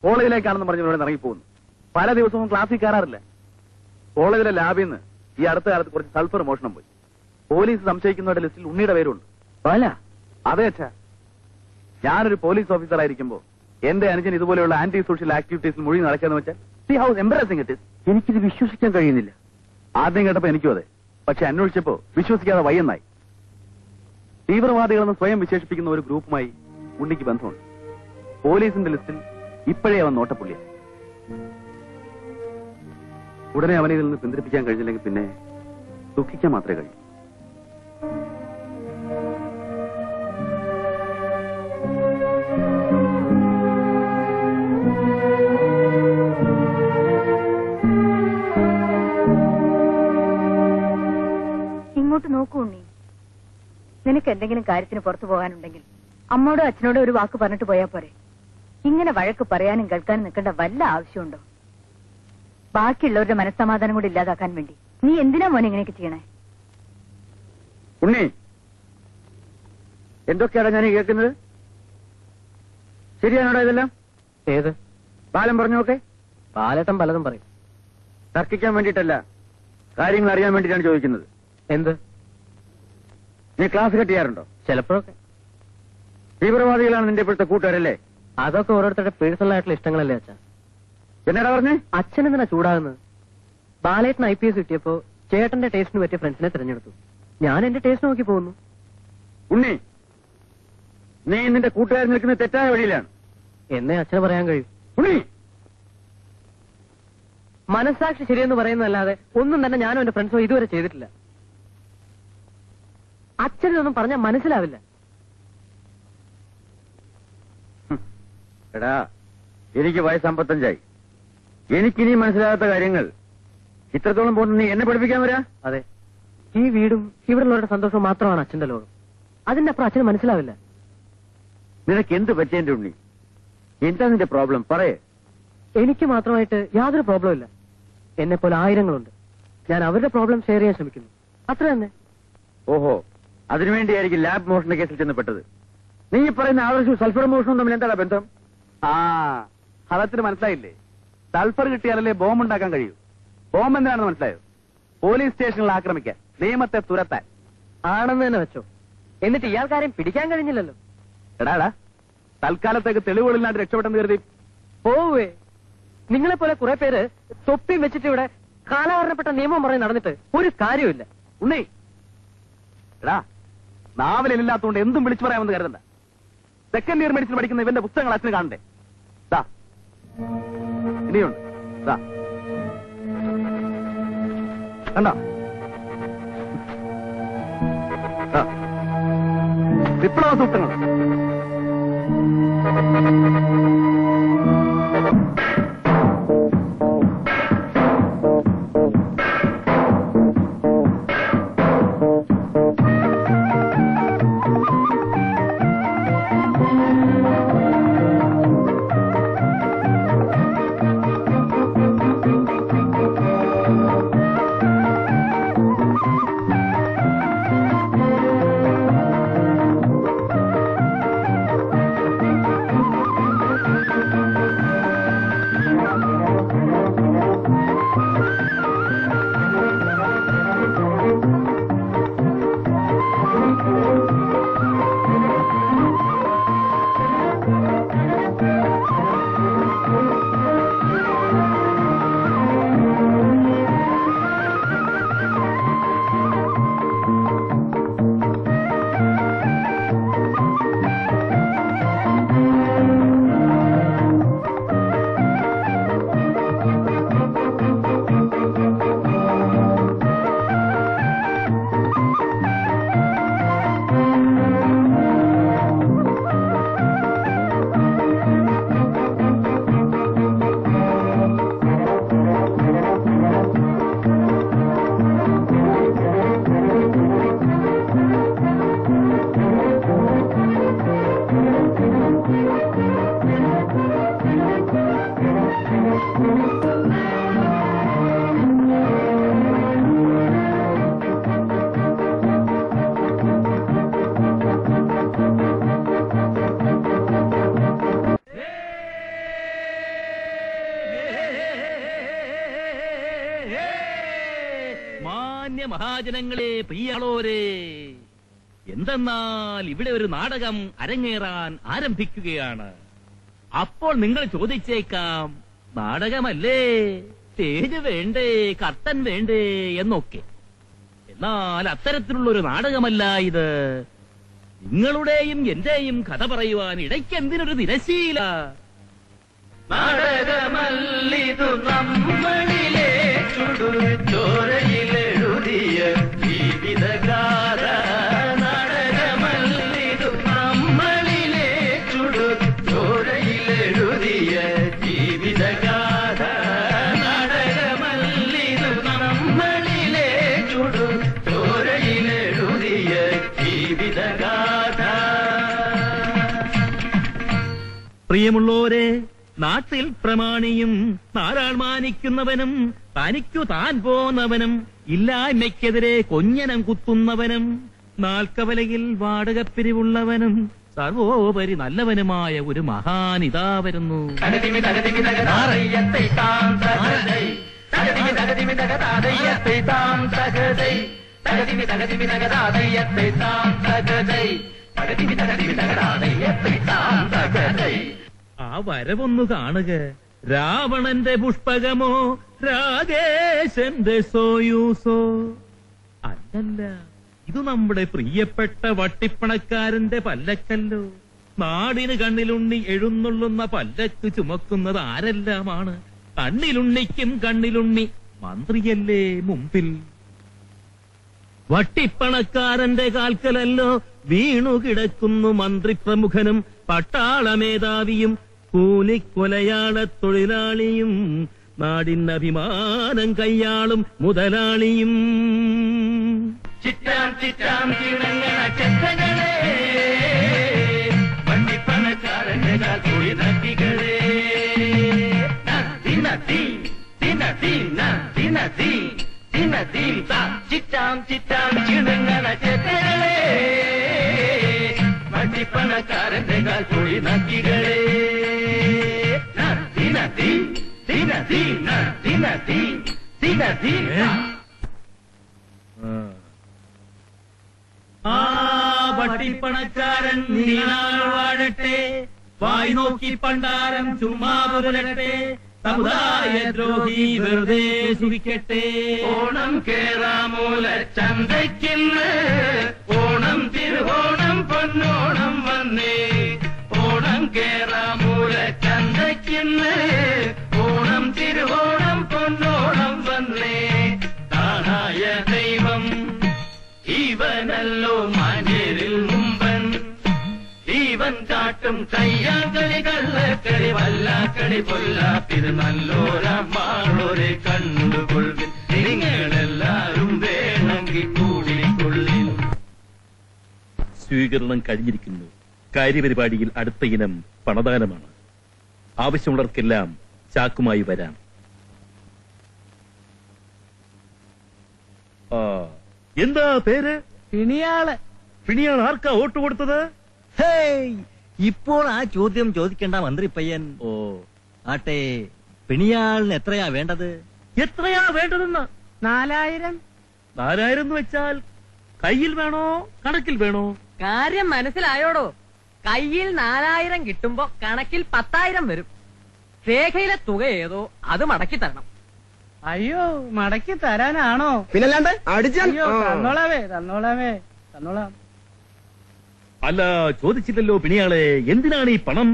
കോളേജിലേക്കാണെന്ന് പറഞ്ഞ് ഇവിടെ ഇറങ്ങിപ്പോകുന്നു പല ദിവസവും ക്ലാസ്സിൽ കയറാറില്ല കോളേജിലെ ലാബിൽ നിന്ന് ഈ അടുത്ത കാലത്ത് കുറച്ച് സൾഫർ മോഷണം പോയി പോലീസ് സംശയിക്കുന്നവരുടെ ലിസ്റ്റിൽ ഉണ്ണിയുടെ പേരുണ്ട് പല അതെ അച്ഛാ ഞാനൊരു പോലീസ് ഓഫീസർ ആയിരിക്കുമ്പോ എന്റെ അനുജൻ ഇതുപോലെയുള്ള ആന്റി സോഷ്യൽ ആക്ടിവിറ്റീസിൽ മുഴുകി നടക്കാന്ന് വെച്ചാൽ സി ഹൗസ് എംബറസിംഗ് ഇറ്റ് എനിക്കിത് വിശ്വസിക്കാൻ കഴിയുന്നില്ല ആദ്യം കേട്ടപ്പോ എനിക്കും അതെ പക്ഷെ അന്വേഷിച്ചപ്പോ വിശ്വസിക്കാതെ വയ്യെന്നായി തീവ്രവാദികളെന്ന് സ്വയം വിശേഷിപ്പിക്കുന്ന ഒരു ഗ്രൂപ്പുമായി ഉണ്ണിക്ക് ബന്ധമുണ്ട് പോലീസിന്റെ ലിസ്റ്റിൽ ഇപ്പോഴേ അവൻ നോട്ടപ്പുള്ളിയ ഉടനെ അവനെ ഇതിൽ നിന്ന് പിന്തിരിപ്പിക്കാൻ കഴിഞ്ഞില്ലെങ്കിൽ പിന്നെ ദുഃഖിക്കാൻ മാത്രമേ കഴിയൂ ഇങ്ങോട്ട് നോക്കൂ ഉണ്ണി നിനക്ക് എന്തെങ്കിലും കാര്യത്തിന് പുറത്തു പോകാനുണ്ടെങ്കിൽ അമ്മോടോ അച്ഛനോടോ ഒരു വാക്ക് പറഞ്ഞിട്ട് പോയാ പോരെ ഇങ്ങനെ വഴക്ക് പറയാനും കേൾക്കാനും നിൽക്കേണ്ട വല്ല ആവശ്യമുണ്ടോ ബാക്കിയുള്ളവരുടെ മനസ്സമാധാനം കൂടി ഇല്ലാതാക്കാൻ വേണ്ടി നീ എന്തിനാ മോനെ ഇങ്ങനെയൊക്കെ ചെയ്യണേ ഉണ്ണി എന്തൊക്കെയാണ് ഞാൻ ഈ കേൾക്കുന്നത് ശരിയാണോടാ ഇതെല്ലാം ഏത് ബാലൻ പറഞ്ഞു നോക്കെ ബാലേട്ടൻ പലതും പറയും തർക്കിക്കാൻ വേണ്ടിയിട്ടല്ല കാര്യങ്ങൾ അറിയാൻ വേണ്ടിയിട്ടാണ് ചോദിക്കുന്നത് എന്ത് നീ ക്ലാസ് കട്ട് ചെയ്യാറുണ്ടോ ചിലപ്പോഴൊക്കെ തീവ്രവാദികളാണ് നിന്റെ ഇപ്പോഴത്തെ കൂട്ടുകാരല്ലേ അതൊക്കെ ഓരോരുത്തരുടെ പേഴ്സണൽ ആയിട്ടുള്ള ഇഷ്ടങ്ങളല്ലേ അച്ഛാ എന്നടാ പറഞ്ഞേ അച്ഛൻ എന്തിനാ ചൂടാകുന്നത് ബാലേട്ടൻ ഐ പി എസ് കിട്ടിയപ്പോ ചേട്ടന്റെ ടേസ്റ്റിന് പറ്റിയ ഫ്രണ്ട്സിനെ തിരഞ്ഞെടുത്തു ഞാൻ എന്റെ ടേസ്റ്റ് നോക്കി പോകുന്നു ഉണ്ണി നീ നിന്റെ കൂട്ടുകാരൻ നിൽക്കുന്ന തെറ്റായ വഴിയിലാണ് എന്നേ അച്ഛന് പറയാൻ കഴിയും ഉണ്ണി മനസ്സാക്ഷി ശരിയെന്ന് പറയുന്നതല്ലാതെ ഒന്നും തന്നെ ഞാനും എന്റെ ഫ്രണ്ട്സോ ഇതുവരെ ചെയ്തിട്ടില്ല അച്ഛനൊന്നും പറഞ്ഞാൽ മനസ്സിലാവില്ല എടാ എനിക്ക് വയസ്സ് അമ്പത്തഞ്ചായി എനിക്കിനി മനസ്സിലാകാത്ത കാര്യങ്ങൾ ഇത്രത്തോളം പോകുന്ന നീ എന്നെ പഠിപ്പിക്കാൻ വരാ അതെ ഈ വീടും ഇവിടെയുള്ളവരുടെ സന്തോഷവും മാത്രമാണ് അച്ഛന്റെ ലോകം അതിന്റെ അപ്പുറം അച്ഛന് മനസ്സിലാവില്ല നിനക്ക് എന്ത് പറ്റിയെന്റെ ഉണ്ണി എന്താ നിന്റെ പ്രോബ്ലം പറയേ എനിക്ക് മാത്രമായിട്ട് യാതൊരു പ്രോബ്ലം ഇല്ല എന്നെ പോലെ ആയിരങ്ങളുണ്ട് ഞാൻ അവരുടെ പ്രോബ്ലം ഷെയർ ചെയ്യാൻ ശ്രമിക്കുന്നു അത്ര തന്നെ ഓഹോ അതിനുവേണ്ടിയായിരിക്കും ലാബ് മോഷണ കേസിൽ ചെന്നപ്പെട്ടത് നീ ഈ പറയുന്ന ആദർശവും സൾഫർ മോഷണവും തമ്മിൽ എന്താണ് ബന്ധം ആ ഹലത്തിന് മനസ്സിലായില്ലേ സൾഫർ കിട്ടിയാലല്ലേ ബോംബ് ഉണ്ടാക്കാൻ കഴിയൂ ബോംബ് എന്തിനാണെന്ന് മനസ്സിലായോ പോലീസ് സ്റ്റേഷനിൽ ആക്രമിക്കാൻ നിയമത്തെ തുരത്താൻ ആണെന്ന് തന്നെ വെച്ചോ എന്നിട്ട് ഇയാൾക്കാരെയും പിടിക്കാൻ കഴിഞ്ഞില്ലല്ലോ എടാടാ തൽക്കാലത്തേക്ക് തെളിവുകളില്ലാണ്ട് രക്ഷപ്പെട്ടെന്ന് കരുതി പോവേ നിങ്ങളെ പോലെ കുറെ പേര് തൊപ്പിയും വെച്ചിട്ട് ഇവിടെ കാലഹരണപ്പെട്ട നിയമം പറഞ്ഞ് നടന്നിട്ട് ഒരു കാര്യമില്ല ഉണ്ണി എടാ നാവലില്ലാത്തതുകൊണ്ട് എന്തും വിളിച്ചു പറയാമെന്ന് കരുതണ്ട സെക്കൻഡ് ഇയർ മെഡിസിൻ പഠിക്കുന്ന ഇവന്റെ പുസ്തകങ്ങൾ അച്ഛന് കാണണ്ടേ ദാ ഇനിയുണ്ട് ദാ കണ്ടോ ദാ. വിപ്ലവ സൂക്തങ്ങൾ മാന്യ മഹാജനങ്ങളെ പ്രിയാളോരെ എന്തെന്നാൽ ഇവിടെ ഒരു നാടകം അരങ്ങേറാൻ ആരംഭിക്കുകയാണ് അപ്പോൾ നിങ്ങൾ ചോദിച്ചേക്കാം നാടകമല്ലേ സ്റ്റേജ് വേണ്ടേ കർട്ടൻ വേണ്ടേ എന്നൊക്കെ എന്നാൽ അത്തരത്തിലുള്ള ഒരു നാടകമല്ല ഇത് നിങ്ങളുടെയും എന്റെയും കഥ പറയുവാൻ ഇടയ്ക്ക് എന്തിനൊരു തിരശീല നാടകമല്ലിതു നമ്മളിലെ ചുടുചോരയിലെഴുതിയ ജീവിതഗാഥ നാടകമല്ലിതു നമ്മളിലെ ചുടുചോരയിലെഴുതിയ ജീവിതഗാഥ നാടകമല്ലിതു നമ്മളിലെ ചുടുചോരയിലെഴുതിയ ജീവിതഗാഥ പ്രിയമുള്ളോരെ നാട്ടിൽ പ്രമാണിയും നാരാൾ മാനിക്കുന്നവനും തനിക്കു താൻ പോന്നവനും ഇല്ലായ്മയ്ക്കെതിരെ കൊഞ്ഞനം കുത്തുന്നവനും നാൽക്കവലയിൽ വാടകപ്പിരിവുള്ളവനും സർവോപരി നല്ലവനുമായ ഒരു മഹാനിതാ വരുന്നു ആ വരവൊന്നു കാണുക രാവണന്റെ പുഷ്പകമോ രാജേശന്റെ സോയൂസോ അല്ലല്ല ഇത് നമ്മുടെ പ്രിയപ്പെട്ട വട്ടിപ്പണക്കാരന്റെ പല്ലക്കല്ലോ നാടിന് കണ്ണിലുണ്ണി എഴുന്നള്ളുന്ന പല്ലക്ക് ചുമക്കുന്നത് ആരെല്ലാമാണ് കണ്ണിലുണ്ണിക്കും കണ്ണിലുണ്ണി മന്ത്രിയല്ലേ മുമ്പിൽ വട്ടിപ്പണക്കാരന്റെ കാൽക്കലല്ലോ വീണു കിടക്കുന്നു മന്ത്രിപ്രമുഖനും പട്ടാള മേധാവിയും കൂലിക്കൊലയാള തൊഴിലാളിയും നാടിന് അഭിമാനം കയ്യാളും മുതലാളിയും ചിറ്റാം ചിറ്റാം ചിണങ്ങണ ചെത്തകളെ വണ്ടിപ്പണക്കാരന്റെ കാൽക്കുഴി നക്കികളെ ദിനത്തി ദിനത്തി ദിനത്തി ദിനത്തി ചിറ്റാം ചിറ്റാം ചിണങ്ങണ ചെത്തകളെ വണ്ടിപ്പണക്കാരന്റെ കാൽക്കുഴി നക്കികളെ ദിനത്തി ദിനത്തി ദിനത്തി ദിനത്തി ആ വട്ടിപ്പണക്കാരൻ നീണാൾ വാഴട്ടെ വായി നോക്കി പണ്ടാരം ചുമ്മാ പുരലട്ടെ സമുദായ ദ്രോഹി വെറുതെ സുഖിക്കട്ടെ ഓണം കേറാമൂല ചന്തയ്ക്കിന്ന് ഓണം തിരുവോണം പൊന്നോണം വന്നേ ഓണം കേറാമൂല ചന്തയ്ക്കിന്ന് ഓണം തിരുവോണം പൊന്നോണം വന്നേ കാണായ ദൈവം ഇവനല്ലോ മാന്യരിൽ മുമ്പൻ ഇവൻ കാട്ടും കയ്യാക്കളി കള്ളക്കളി വല്ലാക്കളി പൊല്ലാപ്പിത് നല്ലോരമാളൊരെ കണ്ടുകൊള്ളിൻ നിങ്ങളെല്ലാരും വേണമെങ്കിൽ കൂടിക്കൊള്ളിൻ സ്വീകരണം കഴിഞ്ഞിരിക്കുന്നു കാര്യപരിപാടിയിൽ അടുത്ത ഇനം പണദാനമാണ് ആവശ്യമുള്ളവർക്കെല്ലാം ചാക്കുമായി വരാം ആ, എന്താ പേര് പിണിയാള് പിണിയാണ് ആർക്കാ വോട്ട് കൊടുത്തത് ഹേയ് ഇപ്പോൾ ആ ചോദ്യം ചോദിക്കേണ്ട മന്ത്രി പയ്യൻ ഓ ആട്ടെ പിണിയാളിന് എത്രയാ വേണ്ടത് എത്രയാ വേണ്ടതെന്ന് നാലായിരം നാലായിരം എന്ന് വെച്ചാൽ കയ്യിൽ വേണോ കണക്കിൽ വേണോ കാര്യം മനസ്സിലായോടോ കയ്യിൽ നാലായിരം കിട്ടുമ്പോ കണക്കിൽ പത്തായിരം വരും രേഖയിലെ തുക ഏതോ അത് മടക്കി തരണം അയ്യോ മടക്കി തരാനാണോ പിന്നല്ലാണ്ട് അടിച്ചാൽ അയ്യോ തന്നോളാവേ തന്നോളാവേ തന്നോളാം അല്ല ചോദിച്ചില്ലല്ലോ പിണിയാളെ എന്തിനാണ് ഈ പണം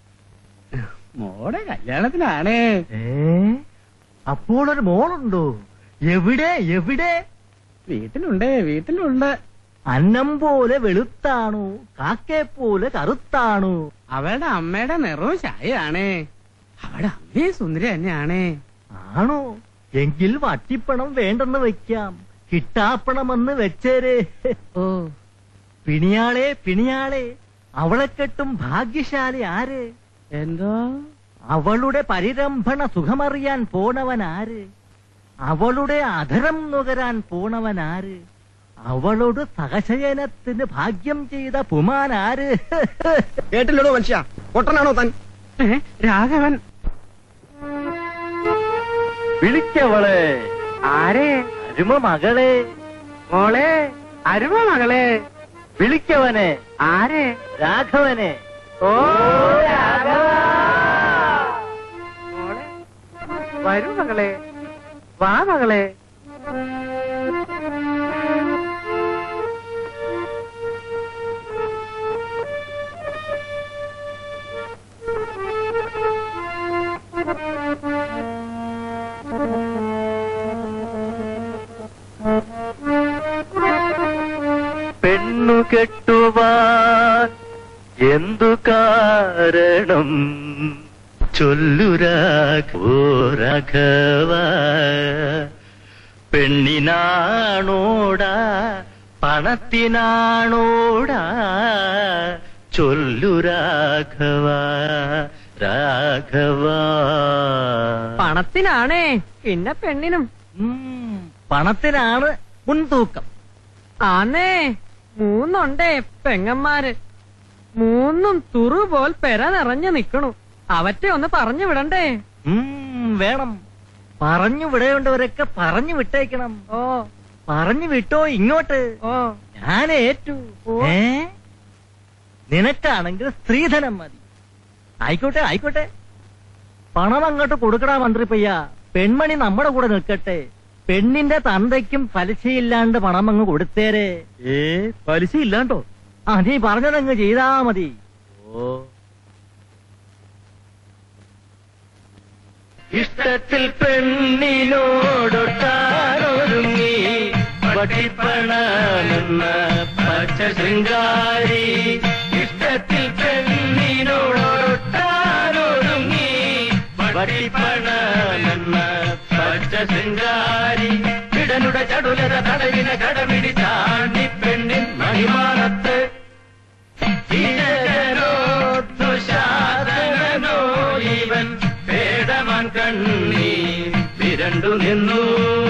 മോടെ കല്യാണത്തിനാണ് അപ്പോൾ ഒരു മോളുണ്ടോ എവിടെ എവിടെ വീട്ടിലുണ്ട് വീട്ടിലുണ്ട് അന്നം പോലെ വെളുത്താണോ കാക്കെ പോലെ കറുത്താണോ അവളുടെ അമ്മയുടെ നിറവും ചായയാണ് അവളുടെ അമ്മയും സുന്ദരി തന്നെയാണ് ആണോ എങ്കിൽ വട്ടിപ്പണം വേണ്ടെന്ന് വെക്കാം കിട്ടാപ്പണമെന്ന് വെച്ചേരെ ഓ പിണിയാളെ പിണിയാളെ അവളെ കെട്ടും ഭാഗ്യശാലി ആര് എന്തോ അവളുടെ പരിരംഭണ സുഖമറിയാൻ പോണവൻ ആര് അവളുടെ അധരം നുകരാൻ പോണവൻ ആര് അവളോട് സഹശയനത്തിന് ഭാഗ്യം ചെയ്ത പുമാൻ ആര് കേട്ടില്ലടോ മനുഷ്യ പൊട്ടനാണോ താൻ ഏ, രാഘവൻ വിളിക്കവളെ ആരെ അരുമ മകളെ മോളെ അരുമ മകളെ വിളിക്കവനെ ആരെ രാഘവനെ ഓ രാഘവ മോളെ വരൂ മകളെ വാ മകളെ പെണ്ണു കെട്ടുവാൻ എന്തു കാരണം ചൊല്ലുരാഘവ പെണ്ണിനാണോടാ പണത്തിനാണോടാ ചൊല്ലുരാഘവ രാഘവ പണത്തിനാണേ പിന്നെ പെണ്ണിനും ഉം, പണത്തിനാണ് മുൻതൂക്കം ആന്നേ മൂന്നുണ്ടേ പെങ്ങന്മാര് മൂന്നും തുറുപോൽ പെര നിറഞ്ഞു നിക്കണു അവറ്റെ ഒന്ന് പറഞ്ഞു വിടണ്ടേ ഉം, വേണം പറഞ്ഞു വിടേണ്ടവരൊക്കെ പറഞ്ഞു വിട്ടേക്കണം ഓ പറഞ്ഞു വിട്ടോ ഇങ്ങോട്ട് ഓ ഞാൻ ഏറ്റു ഓ. ഏ നിനക്കാണെങ്കിൽ സ്ത്രീധനം മതി ആയിക്കോട്ടെ ആയിക്കോട്ടെ പണം അങ്ങോട്ട് കൊടുക്കടാ മന്ത്രി പയ്യ പെൺമണി നമ്മുടെ കൂടെ നിൽക്കട്ടെ പെണ്ണിന്റെ തന്തയ്ക്കും പലിശയില്ലാണ്ട് പണം അങ്ങ് കൊടുത്തേരെ ഏ പലിശ ഇല്ലാണ്ടോ ആ നീ പറഞ്ഞതങ്ങ് ചെയ്താ മതി ഓ ഇഷ്ടത്തിൽ പെണ്ണിനോടൊട്ടാനൊരുങ്ങി പട്ടിപ്പണമെന്ന പച്ച ശൃംഗാരി ഇഷ്ടത്തിൽ പെണ്ണിനോടൊട്ടാനൊരുങ്ങി പട്ടിപ്പണമെന്ന പച്ച ശൃംഗാരി കിടനുട ചടുലത തടവിന കടമിടി ചാണ്ടി പെണ്ണിൻ മണിമാനത്ത് ഇടകനോ ദുശാസനോ ഇവൻ പേടമാൻ കണ്ണി വിരണ്ടു നിന്നു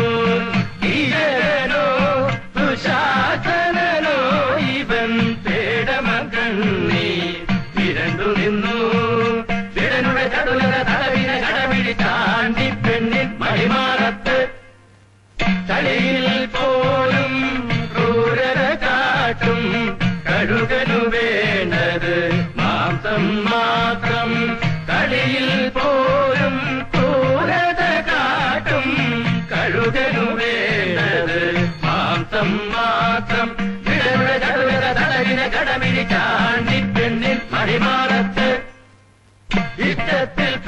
ഇടകനോ ദുശാസനോ ഇവൻ പേടമാൻ കണ്ണി വിരണ്ടു നിന്നു വിടനുടെ ചടുലത തടവിന കടവിടി ചാണ്ടി പെണ്ണിൻ മണിമാറത്ത് തലയിൽ പോലും ക്രൂരത കാട്ടും കഴുകനു വേണ്ടത് മാംസം മാത്രം കളിയിൽ പോലും ക്രൂരത കാട്ടും കഴുകനു വേണ്ടത് മാംസം മാത്രം വിടരുടെ ചടുലത തടവിന കടമിനി ചാണ്ടി പെണ്ണിൽ മണിമാറത്ത് ഇഷ്ടത്തിൽ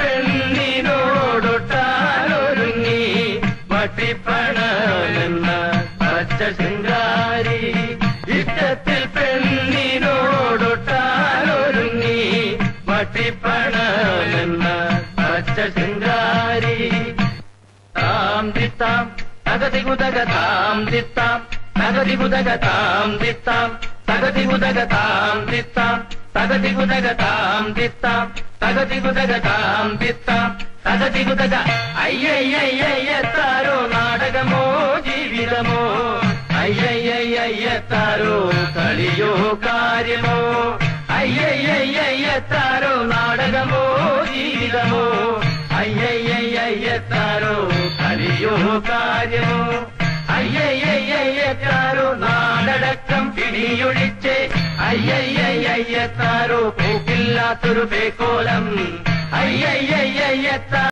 പെണ്ണിനോടൊട്ടാനൊരുങ്ങി പട്ടിപ്പണമെന്ന പച്ച ശൃംഗാരി ഇഷ്ടത്തിൽ പെണ്ണിനോടൊട്ടാനൊരുങ്ങി പട്ടിപ്പണമെന്ന പച്ച ശൃംഗാരി താം ദിത്താം തകതി കുതക താം ദിത്താം തകതി കുതക താം ദിത്താം തകതി കുതക താം ദിത്താം തകതി കുതക താം ദിത്താം തകതി കുതക താം ദിത്താം തകതി കുതക അയ്യയ്യയ്യയ്യത്താരോ നാടകമോ ജീവിതമോ അയ്യയ്യയ്യയ്യത്താരോ കളിയോ കാര്യമോ അയ്യയ്യയ്യയ്യത്താരോ നാടകമോ ജീവിതമോ അയ്യയ്യയ്യയ്യത്താരോ കളിയോ കാര്യമോ അയ്യയ്യയ്യയ്യത്താരോ നാടടക്കം പിടിയൊഴിച്ച് അയ്യയ്യയ്യയ്യത്താരോ പോക്കില്ലാത്തൊരു പേക്കോലം അയ്യയ്യയ്യയ്യത്താ